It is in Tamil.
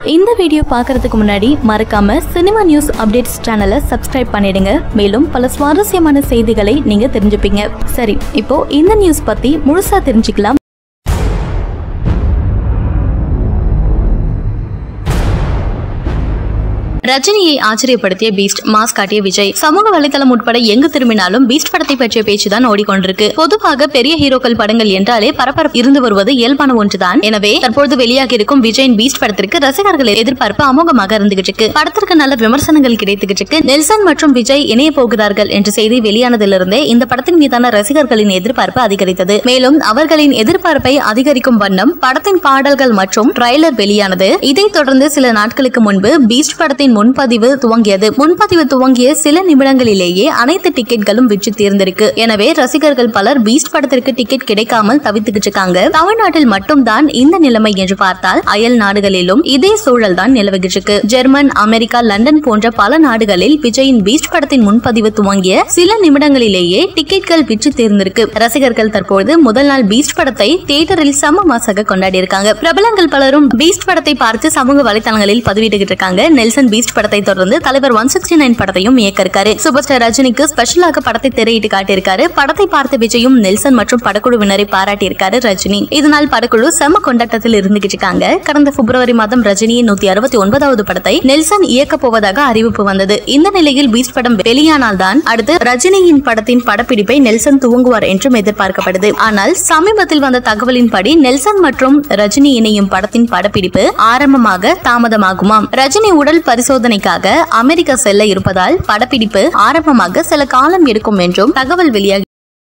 இந்த வீடியோ பார்க்கறதுக்கு முன்னாடி மறக்காம சினிமா நியூஸ் அப்டேட்ஸ் சேனலை சப்ஸ்கிரைப் பண்ணிடுங்க மேலும் பல சுவாரஸ்யமான செய்திகளை நீங்க தெரிஞ்சுப்பீங்க சரி இப்போ இந்த நியூஸ் பத்தி முழுசா தெரிஞ்சுக்கலாம் ரஜினியை ஆச்சரியப்படுத்திய பீஸ்ட் மாஸ் காட்டிய விஜய் சமூக வலைதளம் உட்பட எங்கு திரும்பினாலும் பீஸ்ட் படத்தை பற்றிய பேச்சுதான் ஓடிக்கொண்டிருக்கு பொதுவாக பெரிய ஹீரோக்கள் படங்கள் என்றாலே பரபரப்பு இருந்து வருவது இயல்பான ஒன்றுதான் எனவே தற்போது வெளியாகி இருக்கும் விஜயின் பீஸ்ட் படத்திற்கு ரசிகர்கள் எதிர்பார்ப்பு அமோகமாக இருந்துகிட்டு இருக்கு படத்திற்கு நல்ல விமர்சனங்கள் கிடைத்துகிட்டு இருக்கு நெல்சன் மற்றும் விஜய் இணைய போகிறார்கள் என்ற செய்தி வெளியானதிலிருந்தே இந்த படத்தின் மீதான ரசிகர்களின் எதிர்பார்ப்பு அதிகரித்தது மேலும் அவர்களின் எதிர்பார்ப்பை அதிகரிக்கும் வண்ணம் படத்தின் பாடல்கள் மற்றும் ட்ரைலர் வெளியானது இதைத் தொடர்ந்து சில நாட்களுக்கு முன்பு பீஸ்ட் படத்தின் முன்பதிவு துவங்கியது முன்பதிவு துவங்கிய சில நிமிடங்களிலேயே அனைத்து டிக்கெட்களும் விற்று தீர்ந்திருக்கு எனவே ரசிகர்கள் பலர் பீஸ்ட் படத்திற்கு டிக்கெட் கிடைக்காமல் தவித்துக்கிட்டு இருக்காங்க தமிழ்நாட்டில் மட்டும்தான் இந்த நிலைமை என்று பார்த்தால் அயல் நாடுகளிலும் இதே சூழல் தான் நிலவுகிட்டு இருக்கு ஜெர்மன் அமெரிக்கா லண்டன் போன்ற பல நாடுகளில் விஜயின் பீஸ்ட் படத்தின் முன்பதிவு துவங்கிய சில நிமிடங்களிலேயே டிக்கெட்கள் விற்று தீர்ந்திருக்கு ரசிகர்கள் தற்போது முதல் நாள் பீஸ்ட் படத்தை தியேட்டரில் சம மாசாக கொண்டாடி இருக்காங்க பிரபலங்கள் பலரும் பீஸ்ட் படத்தை பார்த்து சமூக வலைதளங்களில் பதிவிட்டுகிட்டு இருக்காங்க நெல்சன் பீஸ்ட் படத்தை தொடர்ந்து தலைவர் ஒன் சிக்ஸ்டி நைன் படத்தையும் இயக்க இருக்காரு சூப்பர் ஸ்டார் ரஜினிக்கு ஸ்பெஷலாக படத்தை திரையிட்டு காட்டியிருக்காரு படத்தை பார்த்த விஜயும் நெல்சன் மற்றும் படக்குழுவினரை பாராட்டியிருக்காரு ரஜினி இதனால் படக்குழு செம கொண்டாட்டத்தில் இருந்துகிட்டு இருக்காங்க கடந்த பிப்ரவரி மாதம் ரஜினியின் நூத்தி அறுபத்தி ஒன்பதாவது படத்தை நெல்சன் இயக்க போவதாக அறிவிப்பு வந்தது இந்த நிலையில் பீஸ்ட் படம் வெளியானால் தான் அடுத்து ரஜினியின் படத்தின் படப்பிடிப்பை நெல்சன் துவங்குவார் என்றும் எதிர்பார்க்கப்படுது ஆனால் சமீபத்தில் வந்த தகவலின்படி நெல்சன் மற்றும் ரஜினி இணையும் படத்தின் படப்பிடிப்பு ஆரம்பமாக தாமதமாகுமாம் ரஜினி உடல் பரிசோதனைக்காக அமெரிக்கா செல்ல இருப்பதால் படப்பிடிப்பு ஆரம்பமாக சில காலம் எடுக்கும் என்றும் தகவல் வெளியாகி